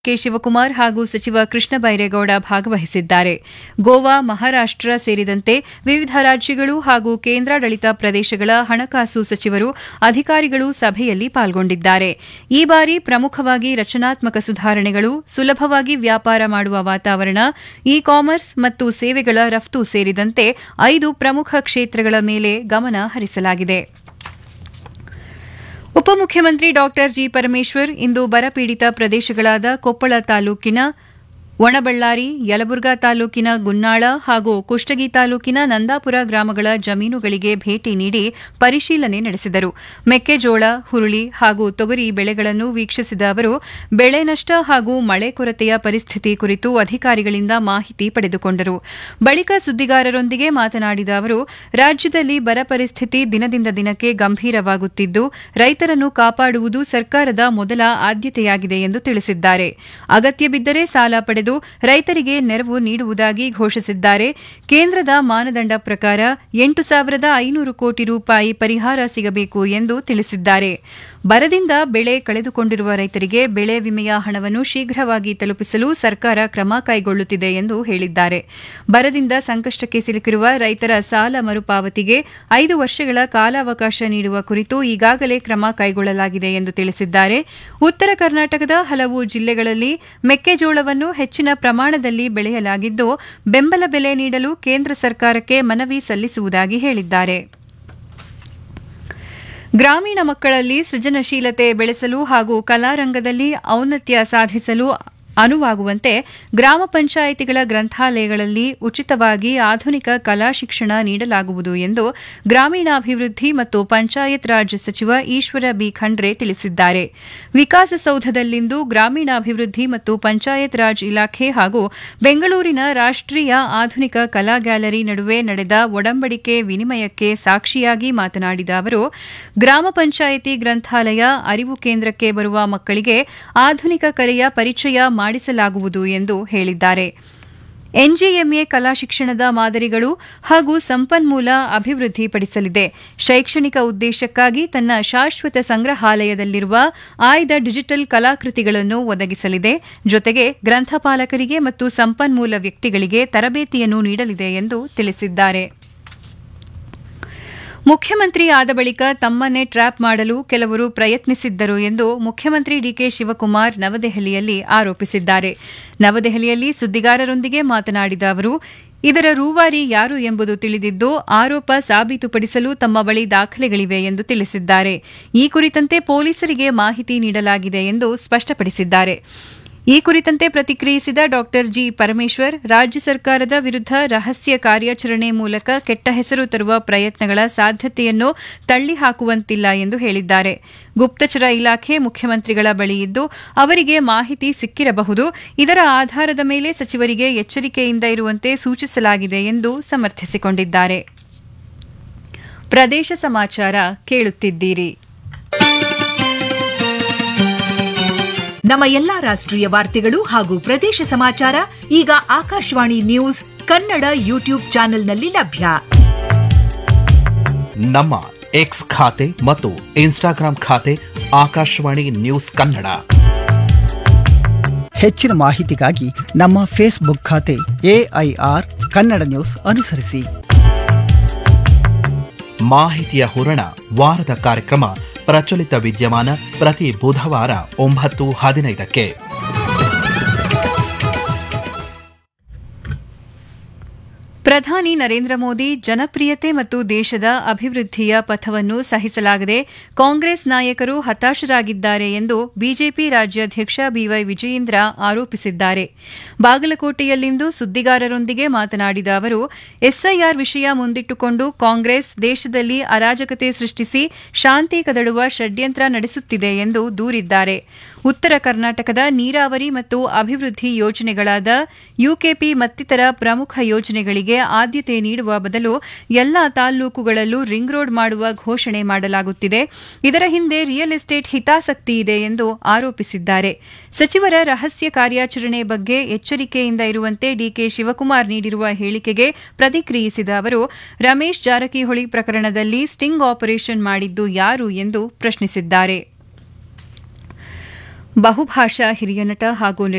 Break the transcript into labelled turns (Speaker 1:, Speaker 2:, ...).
Speaker 1: K Shivakumar ಹಾಗೂ ಸಚಿವ ಕೃಷ್ಣ ಬೈರೇಗೌಡ ಭಾಗವಹಿಸಿದ್ದಾರೆ ಗೋವಾ ಮಹಾರಾಷ್ಟ್ರ ಸೇರಿದಂತೆ ವಿವಿಧ ರಾಜ್ಯಗಳು ಹಾಗೂ ಕೇಂದ್ರಾಡಳಿತ ಪ್ರದೇಶಗಳ ಹಣಕಾಸು ಸಚಿವರು ಅಧಿಕಾರಿಗಳು ಸಭೆಯಲ್ಲಿ ಪಾಲ್ಗೊಂಡಿದ್ದಾರೆ ಈ ಬಾರಿ ಪ್ರಮುಖವಾಗಿ ರಚನಾತ್ಮಕ ಸುಧಾರಣೆಗಳು ಸುಲಭವಾಗಿ ವ್ಯಾಪಾರ ಮಾಡುವ ವಾತಾವರಣ ಇ ಕಾಮರ್ಸ್ ಮತ್ತು ಸೇವೆಗಳ ರಫ್ತು ಸೇರಿದಂತೆ ಐದು ಪ್ರಮುಖ ಕ್ಷೇತ್ರಗಳ ಮೇಲೆ ಗಮನ ಹರಿಸಲಾಗಿದೆ ಉಪಮುಖ್ಯಮಂತ್ರಿ ಡಾ ಜಿ ಪರಮೇಶ್ವರ್ ಇಂದು ಬರಪೀಡಿತ ಪ್ರದೇಶಗಳಾದ ಕೊಪ್ಪಳ ತಾಲೂಕಿನ ಒಣಬಳ್ಳಾರಿ ಯಲಬುರ್ಗಾ ತಾಲೂಕಿನ ಗುನ್ನಾಳ ಹಾಗೂ ಕುಷ್ಟಗಿ ತಾಲೂಕಿನ ನಂದಾಪುರ ಗ್ರಾಮಗಳ ಜಮೀನುಗಳಿಗೆ ಭೇಟಿ ನೀಡಿ ಪರಿಶೀಲನೆ ನಡೆಸಿದರು ಮೆಕ್ಕೆಜೋಳ ಹುರುಳಿ ಹಾಗೂ ತೊಗರಿ ಬೆಳೆಗಳನ್ನು ವೀಕ್ಷಿಸಿದ ಅವರು ಬೆಳೆ ನಷ್ಟ ಹಾಗೂ ಮಳೆ ಕೊರತೆಯ ಪರಿಸ್ಥಿತಿ ಕುರಿತು ಅಧಿಕಾರಿಗಳಿಂದ ಮಾಹಿತಿ ಪಡೆದುಕೊಂಡರು ಬಳಿಕ ಸುದ್ದಿಗಾರರೊಂದಿಗೆ ಮಾತನಾಡಿದ ಅವರು ರಾಜ್ಯದಲ್ಲಿ ಬರ ಪರಿಸ್ಥಿತಿ ದಿನದಿಂದ ದಿನಕ್ಕೆ ಗಂಭೀರವಾಗುತ್ತಿದ್ದು ರೈತರನ್ನು ಕಾಪಾಡುವುದು ಸರ್ಕಾರದ ಮೊದಲ ಆದ್ಯತೆಯಾಗಿದೆ ಎಂದು ತಿಳಿಸಿದ್ದಾರೆ ಅಗತ್ಯ ಬಿದ್ದರೆ ಸಾಲ ಪಡೆದು ರೈತರಿಗೆ ನೆರವು ನೀಡುವುದಾಗಿ ಘೋಷಿಸಿದ್ದಾರೆ ಕೇಂದ್ರದ ಮಾನದಂಡ ಪ್ರಕಾರ ಎಂಟು ಸಾವಿರದ ಐನೂರು ಕೋಟಿ ರೂಪಾಯಿ ಪರಿಹಾರ ಸಿಗಬೇಕು ಎಂದು ತಿಳಿಸಿದ್ದಾರೆ ಬರದಿಂದ ಬೆಳೆ ಕಳೆದುಕೊಂಡಿರುವ ರೈತರಿಗೆ ಬೆಳೆ ವಿಮೆಯ ಹಣವನ್ನು ಶೀಘ್ರವಾಗಿ ತಲುಪಿಸಲು ಸರ್ಕಾರ ಕ್ರಮ ಕೈಗೊಳ್ಳುತ್ತಿದೆ ಎಂದು ಹೇಳಿದ್ದಾರೆ ಬರದಿಂದ ಸಂಕಷ್ಟಕ್ಕೆ ಸಿಲುಕಿರುವ ರೈತರ ಸಾಲ ಮರುಪಾವತಿಗೆ ಐದು ವರ್ಷಗಳ ಕಾಲಾವಕಾಶ ನೀಡುವ ಕುರಿತು ಈಗಾಗಲೇ ಕ್ರಮ ಕೈಗೊಳ್ಳಲಾಗಿದೆ ಎಂದು ತಿಳಿಸಿದ್ದಾರೆ ಉತ್ತರ ಕರ್ನಾಟಕದ ಹಲವು ಜಿಲ್ಲೆಗಳಲ್ಲಿ ಮೆಕ್ಕೆಜೋಳವನ್ನು ಹೆಚ್ಚಿನ ಪ್ರಮಾಣದಲ್ಲಿ ಬೆಳೆಯಲಾಗಿದ್ದು ಬೆಂಬಲ ಬೆಲೆ ನೀಡಲು ಕೇಂದ್ರ ಸರ್ಕಾರಕ್ಕೆ ಮನವಿ ಸಲ್ಲಿಸುವುದಾಗಿ ಹೇಳಿದ್ದಾರೆ ಗ್ರಾಮೀಣ ಮಕ್ಕಳಲ್ಲಿ ಸೃಜನಶೀಲತೆ ಬೆಳೆಸಲು ಹಾಗೂ ಕಲಾರಂಗದಲ್ಲಿ ಔನ್ನತ್ಯ ಸಾಧಿಸಲು ಅನುವಾಗುವಂತೆ ಗ್ರಾಮ ಪಂಚಾಯಿತಿಗಳ ಗ್ರಂಥಾಲಯಗಳಲ್ಲಿ ಉಚಿತವಾಗಿ ಆಧುನಿಕ ಕಲಾ ಶಿಕ್ಷಣ ನೀಡಲಾಗುವುದು ಎಂದು ಗ್ರಾಮೀಣಾಭಿವೃದ್ಧಿ ಮತ್ತು ಪಂಚಾಯತ್ ರಾಜ್ ಸಚಿವ ಈಶ್ವರ ಬಿ ಖಂಡ್ರೆ ತಿಳಿಸಿದ್ದಾರೆ ವಿಕಾಸಸೌಧದಲ್ಲಿಂದು ಗ್ರಾಮೀಣಾಭಿವೃದ್ಧಿ ಮತ್ತು ಪಂಚಾಯತ್ ರಾಜ್ ಇಲಾಖೆ ಹಾಗೂ ಬೆಂಗಳೂರಿನ ರಾಷ್ಟೀಯ ಆಧುನಿಕ ಕಲಾ ಗ್ಯಾಲರಿ ನಡುವೆ ನಡೆದ ಒಡಂಬಡಿಕೆ ವಿನಿಮಯಕ್ಕೆ ಸಾಕ್ಷಿಯಾಗಿ ಮಾತನಾಡಿದ ಅವರು ಗ್ರಾಮ ಪಂಚಾಯಿತಿ ಗ್ರಂಥಾಲಯ ಅರಿವು ಕೇಂದ್ರಕ್ಕೆ ಬರುವ ಮಕ್ಕಳಿಗೆ ಆಧುನಿಕ ಕಲೆಯ ಪರಿಚಯ ಮಾಡಿಸಲಾಗುವುದು ಎಂದು ಹೇಳಿದ್ದಾರೆ ಎನ್ಜಿಎಂಎ ಕಲಾ ಶಿಕ್ಷಣದ ಮಾದರಿಗಳು ಹಾಗೂ ಸಂಪನ್ಮೂಲ ಅಭಿವೃದ್ಧಿಪಡಿಸಲಿದೆ ಶೈಕ್ಷಣಿಕ ಉದ್ದೇಶಕ್ಕಾಗಿ ತನ್ನ ಶಾಶ್ವತ ಸಂಗ್ರಹಾಲಯದಲ್ಲಿರುವ ಆಯ್ದ ಡಿಜಿಟಲ್ ಕಲಾಕೃತಿಗಳನ್ನು ಒದಗಿಸಲಿದೆ ಜೊತೆಗೆ ಗ್ರಂಥಪಾಲಕರಿಗೆ ಮತ್ತು ಸಂಪನ್ಮೂಲ ವ್ಯಕ್ತಿಗಳಿಗೆ ತರಬೇತಿಯನ್ನು ನೀಡಲಿದೆ ಎಂದು ತಿಳಿಸಿದ್ದಾರೆ ಮುಖ್ಯಮಂತ್ರಿ ಆದ ಬಳಿಕ ತಮ್ಮನ್ನೇ ಟ್ರ್ಯಾಪ್ ಮಾಡಲು ಕೆಲವರು ಪ್ರಯತ್ನಿಸಿದ್ದರು ಎಂದು ಮುಖ್ಯಮಂತ್ರಿ ಡಿಕೆ ಶಿವಕುಮಾರ್ ನವದೆಹಲಿಯಲ್ಲಿ ಆರೋಪಿಸಿದ್ದಾರೆ ನವದೆಹಲಿಯಲ್ಲಿ ಸುದ್ದಿಗಾರರೊಂದಿಗೆ ಮಾತನಾಡಿದ ಅವರು ಇದರ ರೂವಾರಿ ಯಾರು ಎಂಬುದು ತಿಳಿದಿದ್ದು ಆರೋಪ ಸಾಬೀತುಪಡಿಸಲು ತಮ್ಮ ಬಳಿ ದಾಖಲೆಗಳಿವೆ ಎಂದು ತಿಳಿಸಿದ್ದಾರೆ ಈ ಕುರಿತಂತೆ ಪೊಲೀಸರಿಗೆ ಮಾಹಿತಿ ನೀಡಲಾಗಿದೆ ಎಂದು ಸ್ಪಷ್ಟಪಡಿಸಿದ್ದಾರೆ ಈ ಕುರಿತಂತೆ ಪ್ರತಿಕ್ರಿಯಿಸಿದ ಡಾ ಜಿ ಪರಮೇಶ್ವರ್ ರಾಜ್ಯ ಸರ್ಕಾರದ ವಿರುದ್ಧ ರಹಸ್ಯ ಕಾರ್ಯಾಚರಣೆ ಮೂಲಕ ಕೆಟ್ಟ ಹೆಸರು ತರುವ ಪ್ರಯತ್ನಗಳ ಸಾಧ್ಯತೆಯನ್ನು ತಳ್ಳಿಹಾಕುವಂತಿಲ್ಲ ಎಂದು ಹೇಳಿದ್ದಾರೆ ಗುಪ್ತಚರ ಇಲಾಖೆ ಮುಖ್ಯಮಂತ್ರಿಗಳ ಬಳಿ ಇದ್ದು ಅವರಿಗೆ ಮಾಹಿತಿ ಸಿಕ್ಕಿರಬಹುದು ಇದರ ಆಧಾರದ ಮೇಲೆ ಸಚಿವರಿಗೆ ಎಚ್ಚರಿಕೆಯಿಂದ ಇರುವಂತೆ ಸೂಚಿಸಲಾಗಿದೆ ಎಂದು ಸಮರ್ಥಿಸಿಕೊಂಡಿದ್ದಾರೆ ಪ್ರದೇಶ ಸಮಾಚಾರ ಕೇಳುತ್ತಿದ್ದೀರಿ
Speaker 2: ನಮ್ಮ ಎಲ್ಲಾ ರಾಷ್ಟ್ರೀಯ ವಾರ್ತೆಗಳು ಹಾಗೂ ಪ್ರದೇಶ ಸಮಾಚಾರ ಈಗ ಆಕಾಶವಾಣಿ ನ್ಯೂಸ್ ಕನ್ನಡ ಯೂಟ್ಯೂಬ್ ಚಾನೆಲ್ನಲ್ಲಿ ಲಭ್ಯ
Speaker 3: ನಮ್ಮ ಎಕ್ಸ್ ಖಾತೆ ಮತ್ತು ಇನ್ಸ್ಟಾಗ್ರಾಂ ಖಾತೆ ಆಕಾಶವಾಣಿ ನ್ಯೂಸ್ ಕನ್ನಡ
Speaker 4: ಹೆಚ್ಚಿನ ಮಾಹಿತಿಗಾಗಿ ನಮ್ಮ ಫೇಸ್ಬುಕ್ ಖಾತೆ ಎಐಆರ್ ಕನ್ನಡ ನ್ಯೂಸ್ ಅನುಸರಿಸಿ
Speaker 3: ಮಾಹಿತಿಯ ಹೂರಣ ವಾರದ ಕಾರ್ಯಕ್ರಮ ಪ್ರಚಲಿತ ವಿದ್ಯಮಾನ ಪ್ರತಿ ಬುಧವಾರ ಒಂಬತ್ತು ಹದಿನೈದಕ್ಕೆ
Speaker 1: ಪ್ರಧಾನಿ ನರೇಂದ್ರ ಮೋದಿ ಜನಪ್ರಿಯತೆ ಮತ್ತು ದೇಶದ ಅಭಿವೃದ್ಧಿಯ ಪಥವನ್ನು ಸಹಿಸಲಾಗದೆ ಕಾಂಗ್ರೆಸ್ ನಾಯಕರು ಹತಾಶರಾಗಿದ್ದಾರೆ ಎಂದು ಬಿಜೆಪಿ ರಾಜ್ಯಾಧ್ಯಕ್ಷ ಬಿವೈ ವಿಜಯೇಂದ್ರ ಆರೋಪಿಸಿದ್ದಾರೆ ಬಾಗಲಕೋಟೆಯಲ್ಲಿಂದು ಸುದ್ದಿಗಾರರೊಂದಿಗೆ ಮಾತನಾಡಿದ ಅವರು ಎಸ್ಐಆರ್ ವಿಷಯ ಮುಂದಿಟ್ಟುಕೊಂಡು ಕಾಂಗ್ರೆಸ್ ದೇಶದಲ್ಲಿ ಅರಾಜಕತೆ ಸೃಷ್ಟಿಸಿ ಶಾಂತಿ ಕದಡುವ ಷಡ್ಯಂತ್ರ ನಡೆಸುತ್ತಿದೆ ಎಂದು ದೂರಿದ್ದಾರೆ ಉತ್ತರ ಕರ್ನಾಟಕದ ನೀರಾವರಿ ಮತ್ತು ಅಭಿವೃದ್ಧಿ ಯೋಜನೆಗಳಾದ ಯುಕೆಪಿ ಮತ್ತಿತರ ಪ್ರಮುಖ ಯೋಜನೆಗಳಿಗೆ ಆದ್ಯತೆ ನೀಡುವ ಬದಲು ಎಲ್ಲಾ ತಾಲ್ಲೂಕುಗಳಲ್ಲೂ ರಿಂಗ್ ರೋಡ್ ಮಾಡುವ ಘೋಷಣೆ ಮಾಡಲಾಗುತ್ತಿದೆ ಇದರ ಹಿಂದೆ ರಿಯಲ್ ಎಸ್ಟೇಟ್ ಹಿತಾಸಕ್ತಿ ಇದೆ ಎಂದು ಆರೋಪಿಸಿದ್ದಾರೆ ಸಚಿವರ ರಹಸ್ಯ ಕಾರ್ಯಾಚರಣೆ ಬಗ್ಗೆ ಎಚ್ಚರಿಕೆಯಿಂದ ಇರುವಂತೆ ಡಿಕೆ ಶಿವಕುಮಾರ್ ನೀಡಿರುವ ಹೇಳಿಕೆಗೆ ಪ್ರತಿಕ್ರಿಯಿಸಿದ ಅವರು ರಮೇಶ್ ಜಾರಕಿಹೊಳಿ ಪ್ರಕರಣದಲ್ಲಿ ಸ್ಟಿಂಗ್ ಆಪರೇಷನ್ ಮಾಡಿದ್ದು ಯಾರು ಎಂದು ಪ್ರಶ್ನಿಸಿದ್ದಾರೆ ಬಹುಭಾಷಾ ಹಿರಿಯ ನಟ ಹಾಗೂ